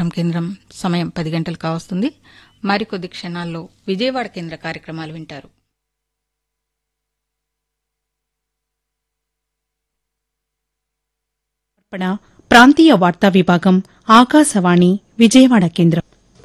అనంతపురం కేంద్రం సమయం పది గంటలు కావస్తుంది మరికొద్ది క్షణాల్లో విజయవాడ కేంద్ర కార్యక్రమాలు వింటారు అర్పణ ప్రాంతీయ వార్తా విభాగం ఆకాశవాణి విజయవాడ కేంద్రం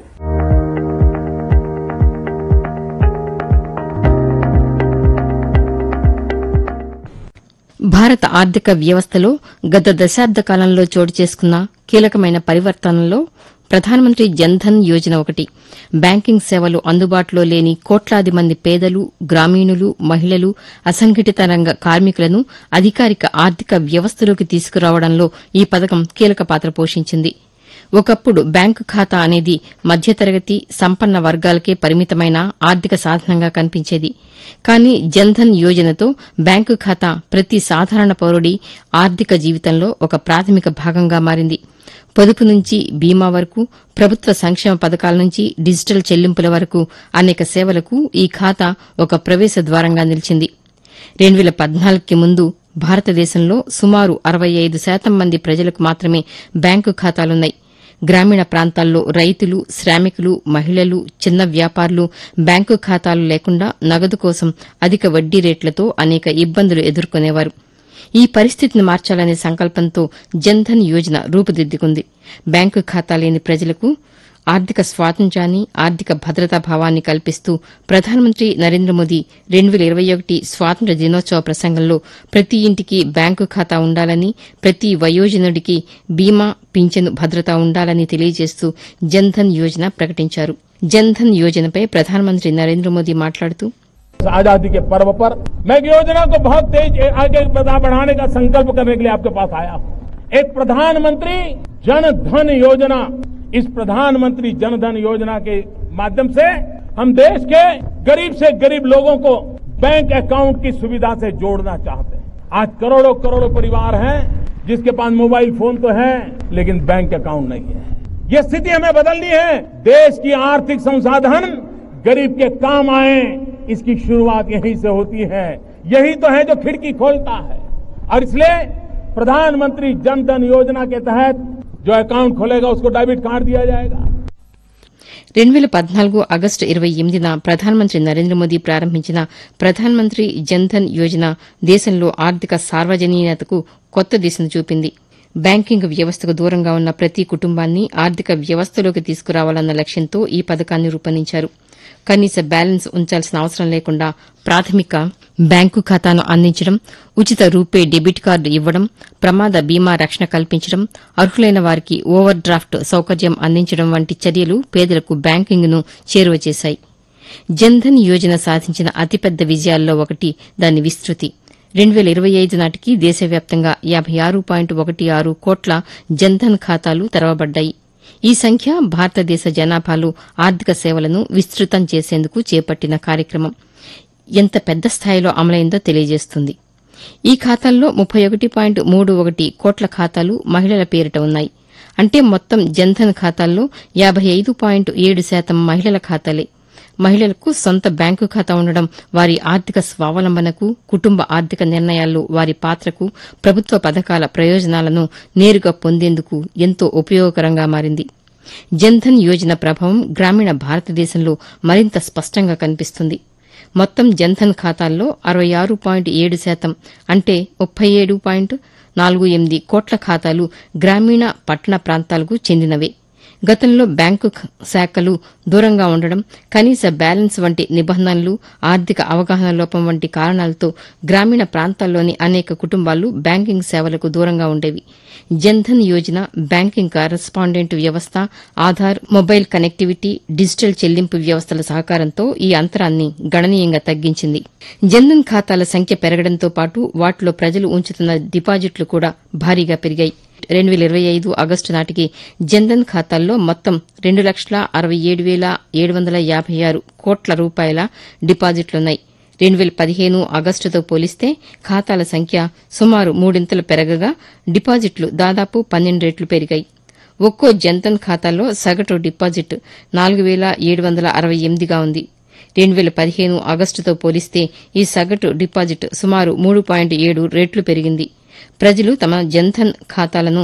భారత ఆర్థిక వ్యవస్థలో గత దశాబ్ద కాలంలో చోటు చేసుకున్న కీలకమైన పరివర్తనలో ప్రధానమంత్రి జన్ధన్ యోజన ఒకటి బ్యాంకింగ్ సేవలు అందుబాటులో లేని కోట్లాది మంది పేదలు గ్రామీణులు మహిళలు అసంఘటిత రంగ కార్మికులను అధికారిక ఆర్థిక వ్యవస్థలోకి తీసుకురావడంలో ఈ పథకం కీలక పాత్ర పోషించింది ఒకప్పుడు బ్యాంకు ఖాతా అనేది మధ్యతరగతి సంపన్న వర్గాలకే పరిమితమైన ఆర్థిక సాధనంగా కనిపించేది కానీ జన్ధన్ యోజనతో బ్యాంకు ఖాతా ప్రతి సాధారణ పౌరుడి ఆర్థిక జీవితంలో ఒక ప్రాథమిక భాగంగా మారింది పొదుపు నుంచి బీమా వరకు ప్రభుత్వ సంక్షేమ పథకాల నుంచి డిజిటల్ చెల్లింపుల వరకు అనేక సేవలకు ఈ ఖాతా ఒక ప్రవేశ ద్వారంగా నిలిచింది రెండు వేల పద్నాలుగుకి ముందు భారతదేశంలో సుమారు అరవై ఐదు శాతం మంది ప్రజలకు మాత్రమే బ్యాంకు ఖాతాలున్నాయి గ్రామీణ ప్రాంతాల్లో రైతులు శ్రామికులు మహిళలు చిన్న వ్యాపారులు బ్యాంకు ఖాతాలు లేకుండా నగదు కోసం అధిక వడ్డీ రేట్లతో అనేక ఇబ్బందులు ఎదుర్కొనేవారు ఈ పరిస్థితిని మార్చాలనే సంకల్పంతో జన్ధన్ యోజన రూపుదిద్దుకుంది బ్యాంకు ఖాతా లేని ప్రజలకు ఆర్థిక స్వాతంత్ర్యాన్ని ఆర్థిక భద్రతా భావాన్ని కల్పిస్తూ ప్రధానమంత్రి నరేంద్ర మోదీ రెండు వేల ఇరవై ఒకటి స్వాతంత్ర్య దినోత్సవ ప్రసంగంలో ప్రతి ఇంటికి బ్యాంకు ఖాతా ఉండాలని ప్రతి వయోజనుడికి బీమా పింఛను భద్రత ఉండాలని తెలియజేస్తూ జన్ధన్ యోజన ప్రకటించారు జన్ధన్ యోజనపై ప్రధానమంత్రి నరేంద్ర మోదీ మాట్లాడుతూ आजादी के पर्व पर मैं एक योजना को बहुत तेज आगे बढ़ा- बढ़ाने का संकल्प करने के लिए आपके पास आया हूं एक प्रधानमंत्री जन धन योजना इस प्रधानमंत्री जन धन योजना के माध्यम से हम देश के गरीब से गरीब लोगों को बैंक अकाउंट की सुविधा से जोड़ना चाहते हैं आज करोड़ों करोड़ों परिवार हैं जिसके पास मोबाइल फोन तो है लेकिन बैंक अकाउंट नहीं है ये स्थिति हमें बदलनी है देश की आर्थिक संसाधन गरीब के काम आए इसकी शुरुआत यहीं से होती है यही तो है जो खिड़की खोलता है और इसलिए प्रधानमंत्री जन धन योजना के तहत जो अकाउंट खोलेगा उसको डेबिट कार्ड दिया जाएगा రెండు వేల పద్నాలుగు ఆగస్టు ఇరవై ఎనిమిదిన ప్రధానమంత్రి నరేంద్ర మోదీ ప్రారంభించిన ప్రధానమంత్రి జన్ధన్ యోజన దేశంలో ఆర్థిక సార్వజనీయతకు కొత్త దిశను చూపింది బ్యాంకింగ్ వ్యవస్థకు దూరంగా ఉన్న ప్రతి కుటుంబాన్ని ఆర్థిక వ్యవస్థలోకి తీసుకురావాలన్న లక్ష్యంతో ఈ పథకాన్ని రూపొందించారు కనీస బ్యాలెన్స్ ఉంచాల్సిన అవసరం లేకుండా ప్రాథమిక బ్యాంకు ఖాతాను అందించడం ఉచిత రూపే డెబిట్ కార్డు ఇవ్వడం ప్రమాద బీమా రక్షణ కల్పించడం అర్హులైన వారికి ఓవర్ డ్రాఫ్ట్ సౌకర్యం అందించడం వంటి చర్యలు పేదలకు బ్యాంకింగ్ను చేరువ చేశాయి జన్ధన్ యోజన సాధించిన అతిపెద్ద విజయాల్లో ఒకటి దాని విస్తృతి రెండు వేల ఇరవై ఐదు నాటికి దేశవ్యాప్తంగా యాబై ఆరు పాయింట్ ఒకటి ఆరు కోట్ల జన్ధన్ ఖాతాలు తెరవబడ్డాయి ఈ సంఖ్య భారతదేశ జనాభాలో ఆర్థిక సేవలను విస్తృతం చేసేందుకు చేపట్టిన కార్యక్రమం ఎంత పెద్ద స్థాయిలో అమలైందో తెలియజేస్తుంది ఈ ఖాతాల్లో ముప్పై ఒకటి పాయింట్ మూడు ఒకటి కోట్ల ఖాతాలు మహిళల పేరిట ఉన్నాయి అంటే మొత్తం జన్ధన్ ఖాతాల్లో యాబై ఐదు పాయింట్ ఏడు శాతం మహిళల ఖాతాలే మహిళలకు సొంత బ్యాంకు ఖాతా ఉండడం వారి ఆర్థిక స్వావలంబనకు కుటుంబ ఆర్థిక నిర్ణయాల్లో వారి పాత్రకు ప్రభుత్వ పథకాల ప్రయోజనాలను నేరుగా పొందేందుకు ఎంతో ఉపయోగకరంగా మారింది జన్ధన్ యోజన ప్రభావం గ్రామీణ భారతదేశంలో మరింత స్పష్టంగా కనిపిస్తుంది మొత్తం జన్ధన్ ఖాతాల్లో అరవై ఆరు పాయింట్ ఏడు శాతం అంటే ముప్పై ఏడు పాయింట్ నాలుగు ఎనిమిది కోట్ల ఖాతాలు గ్రామీణ పట్టణ ప్రాంతాలకు చెందినవే గతంలో బ్యాంకు ఖ- శాఖలు దూరంగా ఉండడం కనీస బ్యాలెన్స్ వంటి నిబంధనలు ఆర్థిక అవగాహన లోపం వంటి కారణాలతో గ్రామీణ ప్రాంతాల్లోని అనేక కుటుంబాలు బ్యాంకింగ్ సేవలకు దూరంగా ఉండేవి జన్ధన్ యోజన బ్యాంకింగ్ కరెస్పాండెంట్ వ్యవస్థ ఆధార్ మొబైల్ కనెక్టివిటీ డిజిటల్ చెల్లింపు వ్యవస్థల సహకారంతో ఈ అంతరాన్ని గణనీయంగా తగ్గించింది జన్ధన్ ఖాతాల సంఖ్య పెరగడంతో పాటు వాటిలో ప్రజలు ఉంచుతున్న డిపాజిట్లు కూడా భారీగా పెరిగాయి రెండు వేల ఇరవై ఐదు ఆగస్టు నాటికి జన్ధన్ ఖాతాల్లో మొత్తం రెండు లక్షల అరవై ఏడు వేల ఏడు వందల యాభై ఆరు కోట్ల రూపాయల డిపాజిట్లున్నాయి రెండు వేల పదిహేను ఆగస్టుతో పోలిస్తే ఖాతాల సంఖ్య సుమారు మూడింతలు పెరగగా డిపాజిట్లు దాదాపు పన్నెండు రెట్లు పెరిగాయి ఒక్కో జన్ధన్ ఖాతాలో సగటు డిపాజిట్ నాలుగు వేల ఏడు వందల అరవై ఎనిమిదిగా ఉంది రెండు వేల పదిహేను ఆగస్టుతో పోలిస్తే ఈ సగటు డిపాజిట్ సుమారు మూడు పాయింట్ ఏడు రెట్లు పెరిగింది ప్రజలు తమ జన్ధన్ ఖాతాలను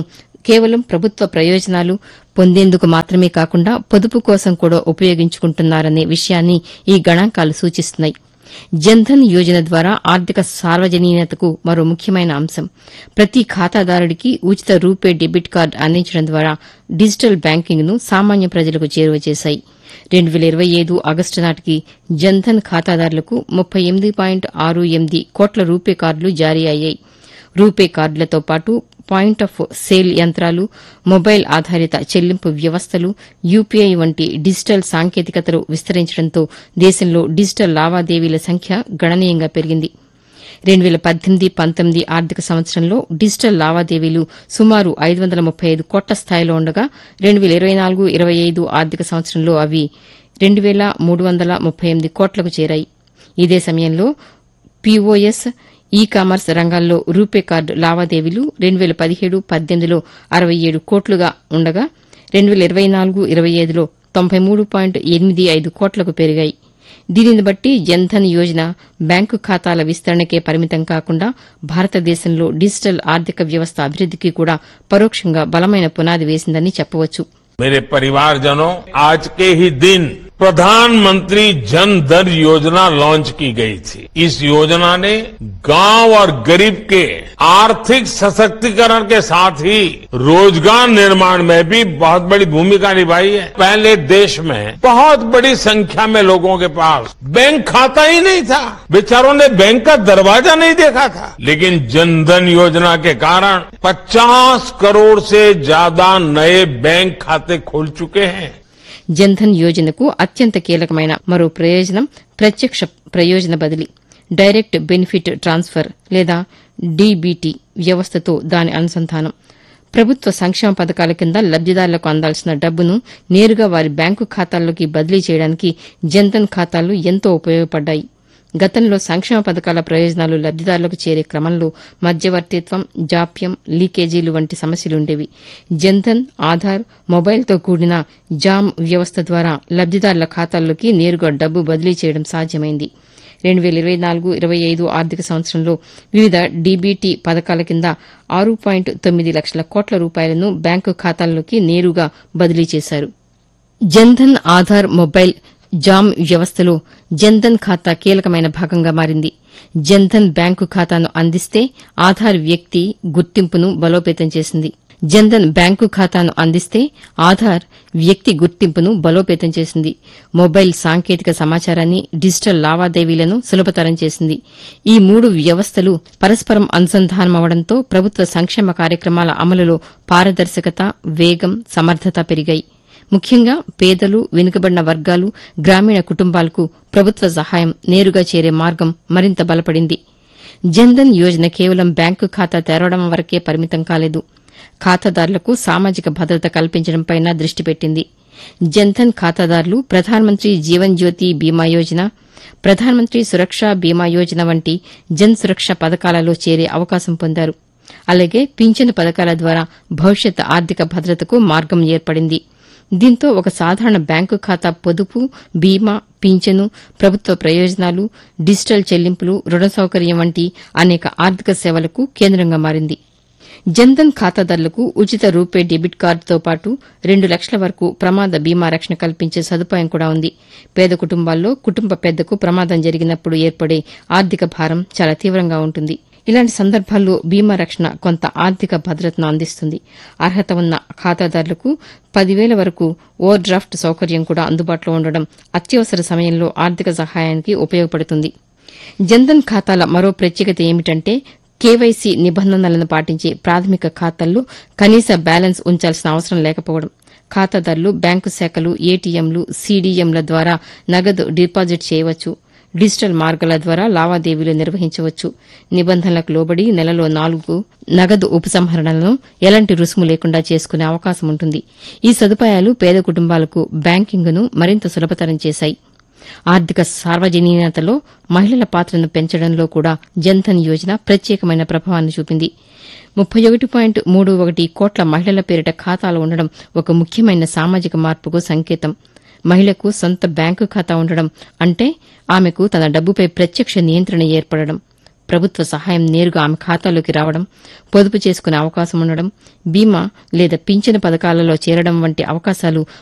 కేవలం ప్రభుత్వ ప్రయోజనాలు పొందేందుకు మాత్రమే కాకుండా పొదుపు కోసం కూడా ఉపయోగించుకుంటున్నారనే విషయాన్ని ఈ గణాంకాలు సూచిస్తున్నాయి జన్ధన్ యోజన ద్వారా ఆర్థిక సార్వజనీయతకు మరో ముఖ్యమైన అంశం ప్రతి ఖాతాదారుడికి ఉచిత రూపే డెబిట్ కార్డు అందించడం ద్వారా డిజిటల్ బ్యాంకింగ్ ను సామాన్య ప్రజలకు చేరువ చేశాయి రెండు వేల ఇరవై ఐదు ఆగస్టు నాటికి జన్ధన్ ఖాతాదారులకు ముప్పై ఎనిమిది పాయింట్ ఆరు ఎనిమిది కోట్ల రూపే కార్డులు జారీ అయ్యాయి రూపే కార్డులతో పాటు పాయింట్ ఆఫ్ సేల్ యంత్రాలు మొబైల్ ఆధారిత చెల్లింపు వ్యవస్థలు యూపీఐ వంటి డిజిటల్ సాంకేతికతలు విస్తరించడంతో దేశంలో డిజిటల్ లావాదేవీల సంఖ్య గణనీయంగా పెరిగింది రెండు వేల పద్దెనిమిది పంతొమ్మిది ఆర్థిక సంవత్సరంలో డిజిటల్ లావాదేవీలు సుమారు ఐదు వందల ముప్పై ఐదు కోట్ల స్థాయిలో ఉండగా రెండు వేల ఇరవై నాలుగు ఇరవై ఐదు ఆర్థిక సంవత్సరంలో అవి రెండు వేల మూడు వందల ముప్పై ఎనిమిది కోట్లకు చేరాయి ఇదే సమయంలో పీఓఎస్ ఈ కామర్స్ రంగాల్లో రూపే కార్డు లావాదేవీలు రెండు వేల పదిహేడు పద్దెనిమిదిలో అరవై ఏడు కోట్లుగా ఉండగా రెండు వేల ఇరవై నాలుగు ఇరవై ఐదులో తొంభై మూడు పాయింట్ ఎనిమిది ఐదు కోట్లకు పెరిగాయి దీనిని బట్టి జన్ధన్ యోజన బ్యాంకు ఖాతాల విస్తరణకే పరిమితం కాకుండా భారతదేశంలో డిజిటల్ ఆర్థిక వ్యవస్థ అభివృద్దికి కూడా పరోక్షంగా బలమైన పునాది వేసిందని చెప్పవచ్చు मेरे परिवारजनों आज के ही दिन प्रधानमंत्री जन धन योजना लॉन्च की गई थी इस योजना ने गांव और गरीब के आर्थिक सशक्तिकरण के साथ ही रोजगार निर्माण में भी बहुत बड़ी भूमिका निभाई है पहले देश में बहुत बड़ी संख्या में लोगों के पास बैंक खाता ही नहीं था बेचारों ने बैंक का दरवाजा नहीं देखा था लेकिन जन धन योजना के कारण 50 करोड़ से ज्यादा नए बैंक खाते खोल चुके हैं జన్ధన్ యోజనకు అత్యంత కీలకమైన మరో ప్రయోజనం ప్రత్యక్ష ప్రయోజన బదిలీ డైరెక్ట్ బెనిఫిట్ ట్రాన్స్ఫర్ లేదా డీబీటీ వ్యవస్థతో దాని అనుసంధానం ప్రభుత్వ సంక్షేమ పథకాల కింద లబ్దిదారులకు అందాల్సిన డబ్బును నేరుగా వారి బ్యాంకు ఖాతాల్లోకి బదిలీ చేయడానికి జన్ధన్ ఖాతాలు ఎంతో ఉపయోగపడ్డాయి గతంలో సంక్షేమ పథకాల ప్రయోజనాలు లబ్దిదారులకు చేరే క్రమంలో మధ్యవర్తిత్వం జాప్యం లీకేజీలు వంటి సమస్యలుండేవి జన్ధన్ ఆధార్ మొబైల్తో కూడిన జామ్ వ్యవస్థ ద్వారా లబ్దిదారుల ఖాతాల్లోకి నేరుగా డబ్బు బదిలీ చేయడం సాధ్యమైంది రెండు వేల ఇరవై నాలుగు ఇరవై ఐదు ఆర్థిక సంవత్సరంలో వివిధ డీబీటీ పథకాల కింద ఆరు పాయింట్ తొమ్మిది లక్షల కోట్ల రూపాయలను బ్యాంకు ఖాతాల్లోకి నేరుగా బదిలీ చేశారు జన్ధన్ ఆధార్ మొబైల్ జామ్ వ్యవస్థలో జన్ధన్ ఖాతా కీలకమైన భాగంగా మారింది జన్ధన్ బ్యాంకు ఖాతాను అందిస్తే ఆధార్ వ్యక్తి గుర్తింపును బలోపేతం చేసింది జన్ధన్ బ్యాంకు ఖాతాను అందిస్తే ఆధార్ వ్యక్తి గుర్తింపును బలోపేతం చేసింది మొబైల్ సాంకేతిక సమాచారాన్ని డిజిటల్ లావాదేవీలను సులభతరం చేసింది ఈ మూడు వ్యవస్థలు పరస్పరం అనుసంధానమవడంతో ప్రభుత్వ సంక్షేమ కార్యక్రమాల అమలులో పారదర్శకత వేగం సమర్థత పెరిగాయి ముఖ్యంగా పేదలు వెనుకబడిన వర్గాలు గ్రామీణ కుటుంబాలకు ప్రభుత్వ సహాయం నేరుగా చేరే మార్గం మరింత బలపడింది జన్ధన్ యోజన కేవలం బ్యాంకు ఖాతా తెరవడం వరకే పరిమితం కాలేదు ఖాతాదారులకు సామాజిక భద్రత కల్పించడంపై దృష్టి పెట్టింది జన్ధన్ ఖాతాదారులు ప్రధానమంత్రి జీవన్ జ్యోతి బీమా యోజన ప్రధానమంత్రి సురక్ష బీమా యోజన వంటి జన్ సురక్ష పథకాలలో చేరే అవకాశం పొందారు అలాగే పింఛను పథకాల ద్వారా భవిష్యత్ ఆర్థిక భద్రతకు మార్గం ఏర్పడింది దీంతో ఒక సాధారణ బ్యాంకు ఖాతా పొదుపు బీమా పింఛను ప్రభుత్వ ప్రయోజనాలు డిజిటల్ చెల్లింపులు రుణ సౌకర్యం వంటి అనేక ఆర్థిక సేవలకు కేంద్రంగా మారింది జన్ధన్ ఖాతాదారులకు ఉచిత రూపే డెబిట్ కార్డుతో పాటు రెండు లక్షల వరకు ప్రమాద బీమా రక్షణ కల్పించే సదుపాయం కూడా ఉంది పేద కుటుంబాల్లో కుటుంబ పెద్దకు ప్రమాదం జరిగినప్పుడు ఏర్పడే ఆర్థిక భారం చాలా తీవ్రంగా ఉంటుంది ఇలాంటి సందర్భాల్లో బీమా రక్షణ కొంత ఆర్థిక భద్రతను అందిస్తుంది అర్హత ఉన్న ఖాతాదారులకు పదివేల వరకు ఓవర్ డ్రాఫ్ట్ సౌకర్యం కూడా అందుబాటులో ఉండడం అత్యవసర సమయంలో ఆర్థిక సహాయానికి ఉపయోగపడుతుంది జన్ధన్ ఖాతాల మరో ప్రత్యేకత ఏమిటంటే కేవైసీ నిబంధనలను పాటించే ప్రాథమిక ఖాతాల్లో కనీస బ్యాలెన్స్ ఉంచాల్సిన అవసరం లేకపోవడం ఖాతాదారులు బ్యాంకు శాఖలు ఏటీఎంలు సీడీఎంల ద్వారా నగదు డిపాజిట్ చేయవచ్చు డిజిటల్ మార్గాల ద్వారా లావాదేవీలు నిర్వహించవచ్చు నిబంధనలకు లోబడి నెలలో నాలుగు నగదు ఉపసంహరణలను ఎలాంటి రుసుము లేకుండా చేసుకునే అవకాశం ఉంటుంది ఈ సదుపాయాలు పేద కుటుంబాలకు బ్యాంకింగ్ను మరింత సులభతరం చేశాయి ఆర్థిక సార్వజనీనతలో మహిళల పాత్రను పెంచడంలో కూడా జన్ధన్ యోజన ప్రత్యేకమైన ప్రభావాన్ని చూపింది ముప్పై ఒకటి పాయింట్ మూడు ఒకటి కోట్ల మహిళల పేరిట ఖాతాలు ఉండడం ఒక ముఖ్యమైన సామాజిక మార్పుకు సంకేతం మహిళకు సొంత బ్యాంకు ఖాతా ఉండడం అంటే ఆమెకు తన డబ్బుపై ప్రత్యక్ష నియంత్రణ ఏర్పడడం ప్రభుత్వ సహాయం నేరుగా ఆమె ఖాతాలోకి రావడం పొదుపు చేసుకునే అవకాశం ఉండడం బీమా లేదా పింఛను పథకాలలో చేరడం వంటి అవకాశాలు